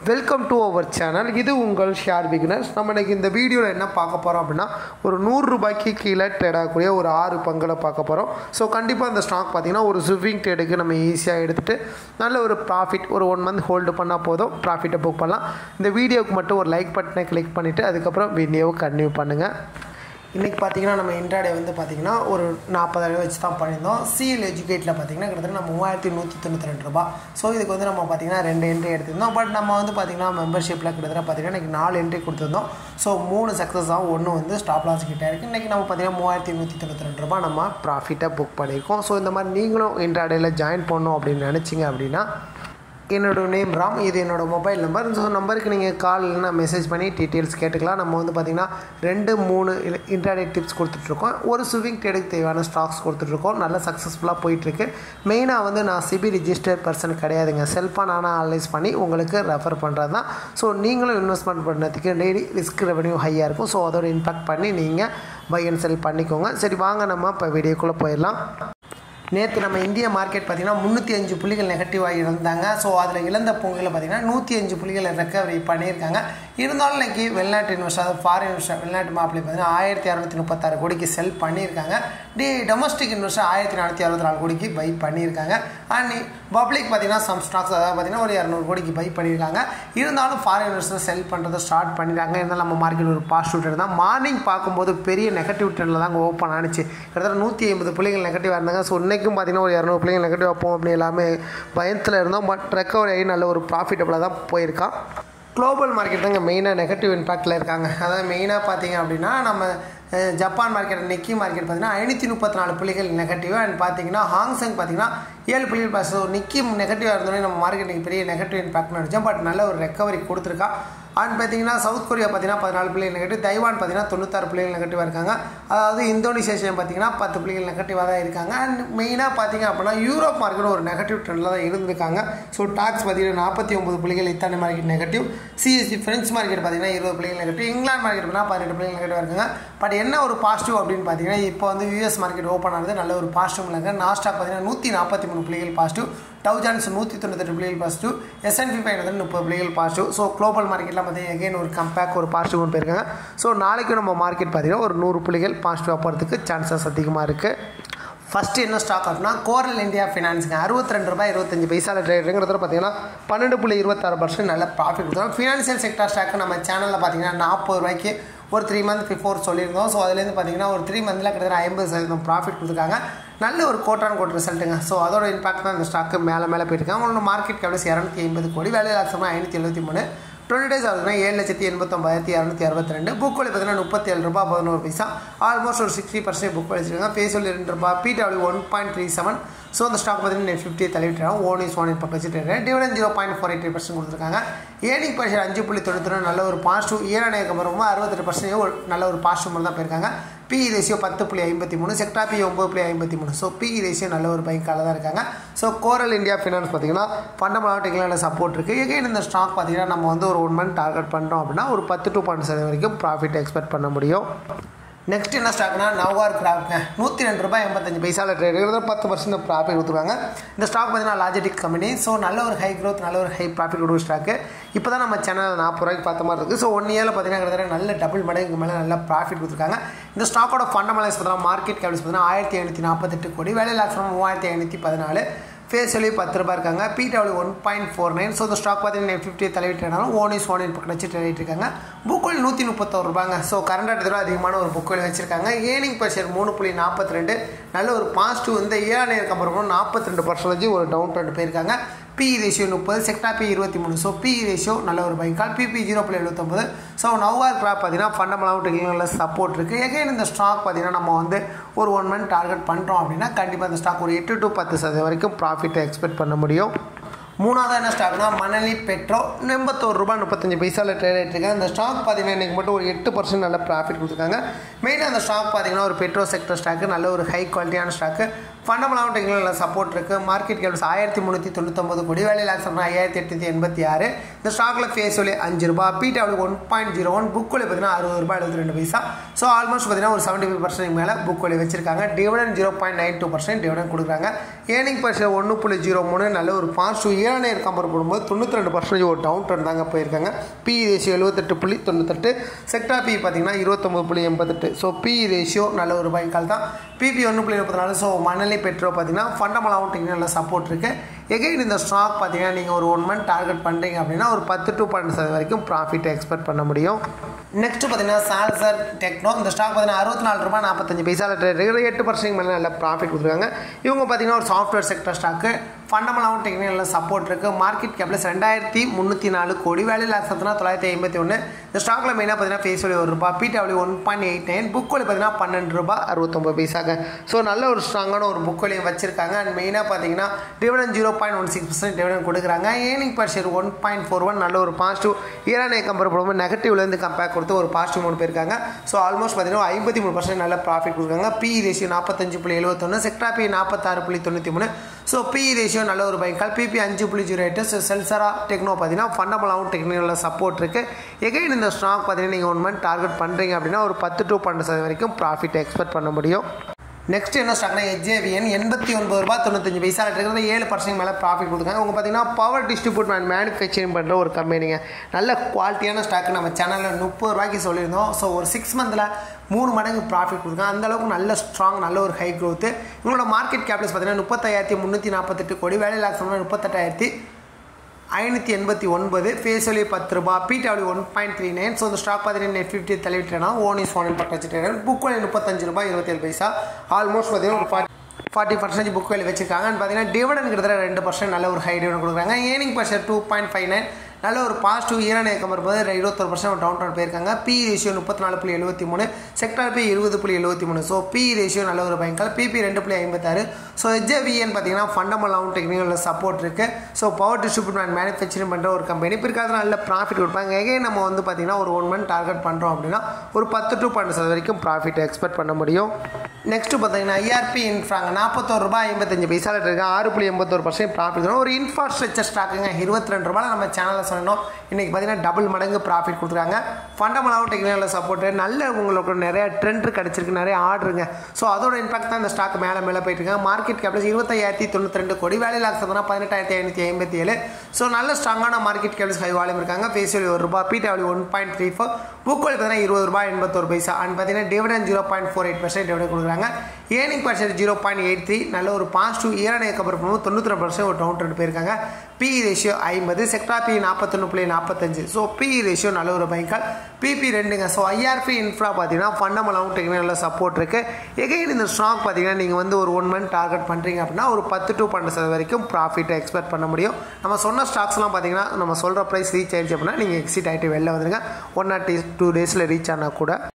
welcome to our channel இது உங்கள் share beginners நம்ம இன்னைக்கு இந்த வீடியோவில் என்ன பார்க்க போகிறோம் அப்படின்னா ஒரு நூறு ரூபாய்க்கு கீழே ட்ரேட் ஆகக்கூடிய ஒரு ஆறு பங்குகளை பார்க்க போகிறோம் ஸோ கண்டிப்பாக இந்த ஸ்டாக் பார்த்தீங்கன்னா ஒரு ஸ்விஃபிங் ட்ரேடுக்கு நம்ம ஈஸியாக எடுத்துகிட்டு நல்ல ஒரு ப்ராஃபிட் ஒரு ஒன் மந்த் ஹோல்டு பண்ணால் போதும் ப்ராஃபிட்டை புக் பண்ணலாம் இந்த வீடியோவுக்கு மட்டும் ஒரு லைக் பட்டனை கிளிக் பண்ணிவிட்டு அதுக்கப்புறம் வீடியோவை கன்டினியூ பண்ணுங்கள் இன்றைக்கி பார்த்தீங்கன்னா நம்ம இன்ட்ராடே வந்து பார்த்திங்கன்னா ஒரு நாற்பதாயிரம் வச்சு தான் பண்ணியிருந்தோம் சிஎல் எஜுகேட்டில் பார்த்தீங்கன்னா கிட்டத்தட்ட நம்ம மூவாயிரத்தி நூற்றி தொண்ணூற்றி ரெண்டு ரூபா ஸோ இதுக்கு வந்து நம்ம பார்த்திங்கன்னா ரெண்டு என்ட்ரி எடுத்திருந்தோம் பட் நம்ம வந்து பார்த்திங்கன்னா மெம்பர்ஷிப்பில் கிட்டத்தட்ட பார்த்திங்கன்னா இன்றைக்கி நாலு என்ட்ரி கொடுத்துருந்தோம் ஸோ மூணு சக்ஸஸ் ஆகும் ஒன்று வந்து ஸ்டாப் லாஸ் கிட்டே இருக்குது இன்றைக்கி நம்ம பார்த்திங்கன்னா மூவாயிரத்தி நூற்றி தொண்ணூற்றி ரெண்டு ரூபா நம்ம ப்ராஃபிட்டை புக் பண்ணியிருக்கோம் ஸோ இந்த மாதிரி நீங்களும் இன்ட்ராடேயில் ஜாயின் பண்ணணும் அப்படின்னு நினச்சிங்க அப்படின்னா என்னோட நேம் ராம் இது என்னோட மொபைல் நம்பர் ஸோ நம்பருக்கு நீங்கள் கால் இல்லைனா மெசேஜ் பண்ணி டீட்டெயில்ஸ் கேட்டுக்கலாம் நம்ம வந்து பார்த்திங்கன்னா ரெண்டு மூணு இன்டர்நெட் டிப்ஸ் கொடுத்துட்ருக்கோம் ஒரு ஸ்விவிங் ட்ரேடுக்கு தேவையான ஸ்டாக்ஸ் கொடுத்துட்ருக்கோம் நல்ல சக்ஸஸ்ஃபுல்லாக போயிட்டுருக்கு மெயினாக வந்து நான் சிபி ரிஜிஸ்டர் பர்சன் கிடையாதுங்க செல்ஃபாக நானாக அனலைஸ் பண்ணி உங்களுக்கு ரெஃபர் பண்ணுறது தான் ஸோ நீங்களும் இன்வெஸ்ட்மெண்ட் பண்ணுறதுக்கு டெய்லி ரிஸ்க் ரெவன்யூ ஹையாக இருக்கும் ஸோ அதோட இம்பாக்ட் பண்ணி நீங்கள் பை அண்ட் செல் பண்ணிக்கோங்க சரி வாங்க நம்ம இப்போ வீடியோக்குள்ளே போயிடலாம் நேற்று நம்ம இந்திய மார்க்கெட் பார்த்திங்கன்னா முந்நூற்றி அஞ்சு புள்ளிகள் நெகட்டிவாக இருந்தாங்க ஸோ அதில் இழந்த பொங்கலில் பார்த்திங்கன்னா நூற்றி அஞ்சு புள்ளிகள் ரெக்கவரி பண்ணியிருக்காங்க இருந்தாலும் இன்றைக்கி வெளிநாட்டு இன்வெஸ்டர் அதாவது ஃபாரின் இன்வெஸ்டர் வெளிநாட்டு மாப்பிள்ளை பார்த்திங்கன்னா ஆயிரத்தி அறுநூற்றி முப்பத்தாறு கோடிக்கு செல் பண்ணியிருக்காங்க டி டொமஸ்டிக் இன்வெஸ்டர் ஆயிரத்தி நானூற்றி அறுபத்தி நாலு கோடிக்கு பை பண்ணியிருக்காங்க அண்ட் பப்ளிக் பார்த்திங்கன்னா சம் ஸ்டாக்ஸ் அதாவது பார்த்திங்கன்னா ஒரு இரநூறு கோடிக்கு பை பண்ணியிருக்காங்க இருந்தாலும் ஃபாரின் இன்வெஸ்டர் செல் பண்ணுறதை ஸ்டார்ட் பண்ணியிருக்காங்க இருந்தாலும் நம்ம மார்க்கெட் ஒரு பாசிட்டிவ் ட்ரெண்ட் தான் மார்னிங் பார்க்கும்போது பெரிய நெகட்டிவ் ட்ரெண்டில் தாங்க ஓப்பன் ஆனிச்சு கிட்டத்தட்ட நூற்றி ஐம்பது புள்ளிகள் நெகட்டிவாக இருந்தாங்க ஸோ இன்றைக்கும் பார்த்திங்கன்னா ஒரு இரநூறு பிள்ளைங்க நெகட்டிவ் வைப்போம் அப்படி எல்லாமே பயத்தில் இருந்தோம் பட் ரெக்கவரி ஆகி நல்ல ஒரு ப்ராஃபிட்டபுளாக தான் போயிருக்கான் குளோபல் மார்க்கெட் தாங்க மெயினாக நெகட்டிவ் இம்பாக்டில் இருக்காங்க அதாவது மெயினாக பார்த்தீங்க அப்படின்னா நம்ம ஜப்பான் மார்க்கெட் நிக்கி மார்க்கெட் பார்த்தீங்கன்னா ஐநூற்றி முப்பத்தி நாலு புள்ளிகள் நெகட்டிவ் அண்ட் பார்த்தீங்கன்னா ஹாங்சங் பார்த்தீங்கன்னா ஏழு புள்ளிகள் பாஸ் ஸோ நிக்கி நெகட்டிவாக இருந்தோடனே நம்ம மார்க்கெட்டுக்கு பெரிய நெகட்டிவ் இம்பாக்ட் நினச்சோம் பட் நல்ல ஒரு ரெக்கவரி கொடுத்துருக்கா அண்ட் பார்த்தீங்கன்னா சவுத் கொரியா பார்த்தீங்கன்னா பதினாலு பிள்ளைகள் நெகட்டிவ் தைவான் பார்த்தீங்கன்னா தொண்ணூத்தாறு பிள்ளைகள் நெகட்டிவாக இருக்காங்க அதாவது இந்தோனேஷியா பார்த்தீங்கன்னா பத்து பிள்ளைகள் நெகட்டிவாக தான் இருக்காங்க அண்ட் மெயினாக பார்த்தீங்க அப்படின்னா யூரோப் மார்க்கெட் ஒரு நெகட்டிவ் ட்ரெண்டில் தான் இருந்திருக்காங்க ஸோ டாக்ஸ் பார்த்தீங்கன்னா நாற்பத்தி ஒம்பது புள்ளிகள் Italy market negative CSC French market பார்த்தீங்கன்னா இருபது பிள்ளைகள் நெகட்டிவ் இங்கிலாந்து மார்க்கெட் பார்த்தீங்கன்னா பதினெட்டு பிள்ளைகள் நெகட்டிவாக இருக்காங்க பட் என்ன ஒரு பாசிட்டிவ் அப்படின்னு பார்த்தீங்கன்னா இப்போ வந்து யூஎஸ் மார்க்கெட் ஓப்பன் ஆனது நல்ல ஒரு பாசிட்டிவ் இல்லைங்க நாஸ்டாக் பார்த்தீங்கன்னா நூற்றி நாற்பத்தி மூணு புள்ளிகள் பாசிட்டிவ் டவுஜான்ஸ் நூற்றி தொண்ணூத்தெட்டு புள்ளிகள் பாசிட்டிவ் எஸ்என்பி ஃபைவ் வந்து முப்பது புள்ளிகள் பாசிட்டிவ் ஸோ குளோபல் மார்க்கெட்லாம் பார்த்தீங்கன்னா எகைன் ஒரு கம்பேக் ஒரு பாசிட்டிவ் கொண்டு போயிருக்காங்க ஸோ நாளைக்கு நம்ம மார்க்கெட் பார்த்தீங்கன்னா ஒரு நூறு புள்ளிகள் பாசிட்டிவாக போகிறதுக்கு சான்சஸ் அதிகமாக இருக்குது ஃபஸ்ட்டு என்ன ஸ்டாக் அப்படின்னா கோரல் இந்தியா ஃபினான்ஸுங்க அறுபத்தி ரெண்டு ரூபாய் இருபத்தஞ்சு பைசாவில் ட்ரேடுங்கிறதுல பார்த்தீங்கன்னா பன்னெண்டு புள்ளி இருபத்தாறு பர்சன்ட் நல்ல ப்ராஃபிட் கொடுத்துருவோம் ஃபினான்ஷியல் செக்டர் ஸ்டாக்கு நம்ம சேனலில் பார்த்தீங்கன்னா நாற்பது ரூபாய்க்கு ஒரு த்ரீ மந்த் பிஃபோர் சொல்லியிருந்தோம் ஸோ அதுலேருந்து பார்த்தீங்கன்னா ஒரு த்ரீ மந்தில் கிட்டத்தட்ட ஐம்பது சதவீதம் ப்ராஃபிட் கொடுத்துருக்காங்க நல்ல ஒரு கோட்டான் கோட் ரிசல்ட்டுங்க ஸோ அதோட இம்பாக்ட் தான் இந்த ஸ்டாக்கு மேலே மேலே போயிருக்காங்க உங்களோட மார்க்கெட் கேப்டஸ் இரநூத்தி ஐம்பது கோடி வேலை லாக்ஸமாக ஐநூற்றி எழுபத்தி மூணு டுவெண்ட்டி டேஸ் ஆகுதுன்னா ஏழு லட்சத்தி எண்பத்தொம்பதாயிரத்தி இரநூத்தி அறுபத்தி ரெண்டு புக் வழி பார்த்தீங்கன்னா முப்பத்தி ஏழு ரூபா பதினோரு பைசா ஆல்மோஸ்ட் ஒரு சிக்ஸ்டி பர்சன்ட் புக் வச்சுருக்காங்க ஃபேஸ் வழி ரெண்டு ரூபா PW one point three seven so அந்த ஸ்டாக் பார்த்தீங்கன்னா நெட் ஃபிஃப்டி தள்ளிவிட்டுறாங்க ஓன் இஸ் ஒன் பக்கம் வச்சுட்டு dividend zero point four eighty percent கொடுத்துருக்காங்க ஏர்னிங் பர்சன்ட் அஞ்சு புள்ளி தொண்ணூற்றி நல்ல ஒரு பாசிட்டிவ் ஈரானிய கம்பரமாக அறுபத்தெட்டு பர்சன்ட் ஒரு நல்ல ஒரு பாசிட்டிவ் மாதிரி தான் போயிருக்காங்க பிஇ ரேஷியோ பத்து புள்ளி ஐம்பத்தி மூணு செக்டா பி ஒம்பது புள்ளி ஐம்பத்தி மூணு ஸோ பிஇ ரேஷியோ நல்ல ஒரு பைக்கால தான் இருக்காங்க ஸோ கோரல் இந்தியா ஃபினான்ஸ் பார்த்தீங்கன்னா ஃபண்டமெண்டல் டெக்னாலஜி சப்போர்ட் இருக்குது எகைன் இந்த ஸ்டாக் பார்த்தீங்கன்னா நம்ம வந்து ஒரு ஒன் மந்த் டார்கெட் பண்ணுறோம் அப்படின்னா ஒரு பத்து டு பன்னெண்டு சதவீதம் வரைக்கும் ப்ராஃபிட் எக்ஸ்பெக்ட் பண்ண முடியும் நெக்ஸ்ட் என்ன ஸ்டாக்னா நவ்வார் கிராஃப்ட்ங்க நூற்றி ரெண்டு ரூபாய் எண்பத்தஞ்சு பைசாவில் ட்ரேட் இருக்கிறத பத்து பர்சன்ட் ப்ராஃபிட் கொடுத்துருக்காங்க இந்த ஸ்டாக் பார்த்தீங்கன்னா லாஜிட்டிக் கம்பெனி ஸோ நல்ல ஒரு ஹை க்ரோத் நல்ல ஒரு ஹை ப்ராஃபிட் கொடுக்குற ஸ்டாக்கு இப்போ தான் நம்ம சேனல் நாற்பது ரூபாய்க்கு பார்த்த மாதிரி இருக்குது ஸோ ஒன் இயரில் பார்த்தீங்கன்னா கிட்டத்தட்ட நல்ல டபுள் மடங்கு மேலே நல்ல ப்ராஃபிட் கொடுத்துருக்காங்க இந்த ஸ்டாக்கோட ஃபண்டமெண்டல்ஸ் பார்த்தீங்கன்னா மார்க்கெட் கேபிள்ஸ் பார்த்தீங்கன்னா ஆயிரத்தி ஐநூற்றி நாற்பத்தெட்டு கோடி வேலை லாக்ஸ் மூவாயிரத்தி ஐநூற்றி பதினாலு ஃபேஸ் வேல்யூ பத்து ரூபா இருக்காங்க PW one point four nine so இந்த ஸ்டாக் பார்த்தீங்கன்னா ஃபிஃப்டி தலைவிட்டாலும் ஓன் இஸ் ஒன் பக்கம் வச்சு ட்ரேட் இருக்காங்க புக் வேல்யூ நூற்றி முப்பத்தோரு ரூபாங்க ஸோ கரண்ட் எடுத்து அதிகமான ஒரு புக் வேல்யூ வச்சிருக்காங்க ஏர்னிங் பர் ஷேர் மூணு புள்ளி நாற்பத்தி ரெண்டு நல்ல ஒரு பாசிட்டிவ் இந்த ஏழாயிரம் கம்பரம் நாற்பத்தி ரெண்டு பர்சன்டேஜ் ஒரு டவுன் ட்ரெண்ட் போயிருக்காங்க பிஇ ரேஷியோ முப்பது செக்டா பி இருபத்தி மூணு ஸோ பிஇ ரேஷியோ நல்ல ஒரு பைக்கால் பிபி ஜீரோ புள்ளி எழுபத்தொம்பது ஸோ நவ்வார் கிராப் பார்த்தீங்கன்னா ஃபண்டமெண்டல் டெக்னிக்கலில் சப்போர்ட் இருக்குது எகைன் இந்த ஸ்டாக் பார்த்தீங்கன்னா நம்ம வந்து ஒரு ஒன் மந்த் டார்கெட் பண்ணுறோம் அப்படின்னா கண்டிப்பாக இந்த ஸ்டாக் ஒரு எட்டு டு பத்து சதவீதம் வரைக்கும் ப்ராஃபிட்டை எக்ஸ்பெக்ட் பண்ண முடியும் மூணாவது என்ன ஸ்டாக்னா மணலி பெட்ரோ எண்பத்தோரு ரூபாய் முப்பத்தஞ்சு பைசாவில் ட்ரேட் ஆகிட்டுருக்காங்க அந்த ஸ்டாக் பார்த்தீங்கன்னா இன்றைக்கி மட்டும் ஒரு எட்டு பர்சன்ட் நல்ல ப்ராஃபிட் கொடுத்துருக்காங்க மெயினாக அந்த ஸ்டாக் பார்த்தீங்கன்னா ஒரு பெட்ரோ செக்டர் ஸ்டாக்கு நல்ல ஒரு ஹை குவாலிட்டியான ஸ்டாக்கு ஃபண்டமெண்டாகவும் டெக்னிக்கல் சப்போர்ட் இருக்குது மார்க்கெட் கேப்ஸ் ஆயிரத்தி முந்நூற்றி தொண்ணூத்தொம்பது கோடி வேலை லாக்ஸ் ஐயாயிரத்தி எட்நூற்றி எண்பத்தி ஆறு இந்த ஸ்டாக்கில் ஃபேஸ் வேல்யூ அஞ்சு ரூபாய் PW one point zero one book value பார்த்தீங்கன்னா அறுபது ரூபாய் எழுபத்தி ரெண்டு பைசா ஸோ ஆல்மோஸ்ட் பார்த்தீங்கன்னா ஒரு செவன்ட்டி ஃபைவ் பர்சன்ட் மேலே புக் வேல்யூ வச்சிருக்காங்க dividend zero point nine two percent dividend கொடுக்குறாங்க ஏர்னிங் பர்சன்ட் ஒன்று புள்ளி ஜீரோ மூணு நல்ல ஒரு பாசிட்டிவ் ஏழாயிரம் கம்பேர் பண்ணும்போது தொண்ணூற்றி ரெண்டு பர்சன்டேஜ் ஒரு டவுன் ட்ரெண்ட் தாங்க போயிருக்காங்க பி ரேஷியோ எழுபத்தெட்டு புள்ளி தொண்ணூத்தெட்டு செக்டா பி பார்த்தீங்கன்னா இருபத்தொம்பது புள்ளி எண்பத்தெட்டு ஸோ பி ரேஷியோ நல்ல ஒரு பைக்கால் தான் பிபி ஒன்று புள்ளி முப்பத்தி நாலு ஸோ மணலி பெட்ரோ பார்த்தீங்கன்னா ஃபண்டமெண்டாகவும் டெக்னிக்கல் சப்போர்ட் இருக்குது எகைன் இந்த ஸ்டாக் பார்த்தீங்கன்னா நீங்கள் ஒரு ஒன் மந்த் டார்கெட் பண்ணுறீங்க அப்படின்னா ஒரு பத்து டு பன்னெண்டு சதவீதம் வரைக்கும் ப்ராஃபிட் எக்ஸ்பெக்ட் பண்ண முடியும் நெக்ஸ்ட் பார்த்தீங்கன்னா சால்சர் டெக்னோ இந்த ஸ்டாக் பார்த்தீங்கன்னா அறுபத்தி நாலு ரூபாய் நாற்பத்தஞ்சு பைசாவில் ட்ரேட் இருக்குது எட்டு பர்சன்ட் மேலே நல்ல ப்ராஃபிட் கொடுத்துருக்காங்க இவங்க பார்த்தீங்கன்னா ஒரு சாஃப்ட்வேர் செக்டர் ஸ்டாக்கு ஃபண்டமெண்டாகவும் டெக்னிக்கல் சப்போர்ட் இருக்குது மார்க்கெட் கேப்லஸ் ரெண்டாயிரத்தி முந்நூற்றி நாலு கோடி வேலை லாக்ஸ் பார்த்தீங்கன்னா தொள்ளாயிரத்தி ஐம்பத்தி ஒன்று இந்த ஸ்டாக்கில் மெயினாக பார்த்தீங்கன்னா ஃபேஸ் வேல்யூ ஒரு ரூபாய் PW one point eight nine book value பார்த்தீங்கன்னா பன்னெண்டு ரூபாய் அறுபத்தொம்பது பைசாங்க ஸோ நல்ல ஒரு ஸ்ட்ராங்கான ஒரு புக் வேலையும் வச்சிருக்காங்க அண்ட் மெயினாக பார்த்தீங்கன்னா dividend zero point one six percent dividend கொடுக்குறாங்க earning per share one point four one நல்ல ஒரு பாசிட்டிவ் ஈரானே கம்பேர் பண்ணும்போது நெகட்டிவ்லேருந்து கம்பேர் கொடுத்து ஒரு பாசிட்டிவ் மூணு போயிருக்காங்க ஸோ ஆல்மோஸ்ட் பார்த்தீங்கன்னா ஐம்பத்தி மூணு பர்சன்ட் நல்ல ப்ராஃபிட் கொடுக்குறாங்க பி ரேஷியோ நாற்பத்தஞ்சு புள்ளி எழுபத்தொன்று செக்டா பி நாற்பத்தாறு புள்ளி தொண்ணூற்றி மூணு ஸோ பி ரேஷியோ நல்ல ஒரு பைக்கால் பிபி அஞ்சு புள்ளி ஜீரோ எட்டு ஸோ செல்சரா டெக்னோ பார்த்தீங்கன்னா ஃபண்டமெண்டாகவும் டெக்னிக்கலில் சப்போர்ட் இருக்குது எகைன் இந்த ஸ்டாக் பார்த்தீங்கன்னா நீங்கள் ஒன் மந்த் டார்கெட் பண்ணுறீங்க அப்படின்னா ஒரு பத்து டு பன்னெண்டு சதவீதம் வரைக்கும் ப்ராஃபிட் எக்ஸ்பெக்ட் பண்ண முடியும் நெக்ஸ்ட் என்ன ஸ்டாக்னா ஹெச்ஏவிஎன் எண்பத்தி ஒன்பது ரூபா தொண்ணூத்தஞ்சு பைசா இருக்கிறது ஏழு பர்சன்ட் மேலே ப்ராஃபிட் கொடுத்தாங்க அவங்க பார்த்தீங்கன்னா பவர் டிஸ்ட்ரிபியூட் அண்ட் மேனுஃபேக்சரிங் பண்ணுற ஒரு கம்பெனிங்க நல்ல குவாலிட்டியான ஸ்டாக் நம்ம சேனலில் முப்பது ரூபாய்க்கு சொல்லியிருந்தோம் ஸோ ஒரு சிக்ஸ் மந்தில் மூணு மடங்கு ப்ராஃபிட் கொடுக்காங்க அந்த அளவுக்கு நல்ல ஸ்ட்ராங் நல்ல ஒரு ஹை க்ரோத்து இவங்களோட மார்க்கெட் கேபிட்டல்ஸ் பார்த்தீங்கன்னா முப்பத்தாயிரத்தி முந்நூற்றி நாற்பத்தெட்டு கோடி வேலை லாக்ஸ் முப்பத்தெட்டாயிரத்தி ஐநூற்றி எண்பத்தி ஒன்பது ஃபேஸ் வேல்யூ பத்து ரூபா PW one point three nine so இந்த ஸ்டாக் பார்த்தீங்கன்னா நெட் ஃபிஃப்டி தள்ளிவிட்டேனா ஓன் இஸ் ஒன் பக்கம் வச்சுட்டு புக் வேலை முப்பத்தஞ்சு ரூபாய் இருபத்தேழு பைசா ஆல்மோஸ்ட் பார்த்தீங்கன்னா ஒரு ஃபார்ட்டி ஃபார்ட்டி பர்சன்டேஜ் புக் வேலை வச்சிருக்காங்க பார்த்தீங்கன்னா டிவிடன் கிட்டத்தட்ட ரெண்டு பர்சன்ட் நல்ல ஒரு ஹை டிவிடன் கொடுக்குறாங்க earning percent two point five nine நல்ல ஒரு பாசிட்டிவ் ஈரானிய கம்பேர் போது இருபத்தொரு பர்சன்ட் டவுன் டவுன் போயிருக்காங்க பி ரேஷியோ முப்பத்தி நாலு புள்ளி எழுபத்தி மூணு செக்டார் பி இருபது புள்ளி எழுபத்தி மூணு ஸோ பி ரேஷியோ நல்ல ஒரு பயங்கல் பிபி ரெண்டு புள்ளி ஐம்பத்தாறு ஸோ ஹெச்ஏவிஎன் பார்த்தீங்கன்னா ஃபண்டமெண்டாகவும் டெக்னிக்கலில் சப்போர்ட் இருக்குது so power distribute and manufacturing பண்ணுற ஒரு கம்பெனி பிற்காலத்தில் நல்ல ப்ராஃபிட் கொடுப்பாங்க எங்கே நம்ம வந்து பார்த்தீங்கன்னா ஒரு ஒன் மந்த் டார்கெட் பண்ணுறோம் அப்படின்னா ஒரு பத்து டு பன்னெண்டு சதவீதம் வரைக்கும் ப்ராஃபிட் எக்ஸ்பெக்ட் பண்ண முடியும் நெக்ஸ்ட் பார்த்தீங்கன்னா ஐஆர்பி இன்ஃப்ராங்க நாற்பத்தோரு ரூபாய் ஐம்பத்தஞ்சு பைசாவில் இருக்கு ஆறு புள்ளி எண்பத்தோரு பர்சன்ட் ப்ராஃபிட் தரும் ஒரு இன்ஃப்ராஸ்ட்ரக்சர் ஸ்டாக்குங்க இருபத்தி ரெண்டு ரூபாய் நம்ம சேனலில் சொல்லணும் இன்றைக்கி பார்த்தீங்கன்னா டபுள் மடங்கு ப்ராஃபிட் கொடுத்துருக்காங்க ஃபண்டமெண்டாகவும் டெக்னிக்கலில் சப்போர்ட்டு நல்ல உங்களுக்கு நிறைய ட்ரெண்ட் கிடச்சிருக்கு நிறைய ஆர்டருங்க ஸோ அதோட இம்பாக்ட் தான் இந்த ஸ்டாக் மேலே மேலே போயிட்டு இருக்காங்க மார்க்கெட் கேப்டஸ் இருபத்தாயிரத்தி தொண்ணூற்றி ரெண்டு கோடி வேலை லாக்ஸ் பார்த்தீங்கன்னா பதினெட்டாயிரத்தி ஐநூற்றி ஐம்பத்தி ஏழு ஸோ நல்ல ஸ்ட்ராங்கான மார்க்கெட் கேப்டஸ் ஹை வால்யூம் இருக்காங்க ஃபேஸ் வேல்யூ ஒரு ரூபாய் PW one point three four book value பார்த்தீங்கன்னா இருபது ரூபாய் எண்பத்தோரு பைசா அண்ட் பார்த்தீங்கன்னா dividend zero point four eight percent dividend கொடுக்குறாங்க earning percent zero point eight three நல்ல ஒரு பாசிட்டிவ் ஈரானிய கம்பேர் பண்ணும்போது தொண்ணூற்றி ரெண்டு பர்சன்ட் ஒரு டவுன் ட்ரெண்ட் போயிருக்காங்க பி ரேஷியோ ஐம்பது செக்டா பி நாற்பத்தொன்று புள்ளி நாற்பத்தஞ்சு ஸோ பி ரேஷியோ நல்ல ஒரு பைக்கால் பிபி ரெண்டுங்க ஸோ ஐஆர்பி இன்ஃப்ரா பார்த்தீங்கன்னா ஃபண்டமெண்டாகவும் டெக்னிக்கலில் சப்போர்ட் இருக்குது எகைன் இந்த ஸ்டாக் பார்த்தீங்கன்னா நீங்கள் வந்து ஒரு ஒன் மந்த் டார்கெட் பண்ணுறீங்க அப்படின்னா ஒரு பத்து டு பன்னெண்டு சதவீதம் வரைக்கும் ப்ராஃபிட்டை எக்ஸ்பெக்ட் பண்ண முடியும் நம்ம சொன்ன ஸ்டாக்ஸ்லாம் பார்த்தீங்கன்னா நம்ம சொல்கிற ப்ரைஸ் ரீச் ஆயிடுச்சு அப்படின்னா நீங்கள் எக்ஸிட் ஆகிட்டு வெளில வந்துருங்க ஒன் ஆர் டூ டேஸில் ரீச் ஆனால் கூட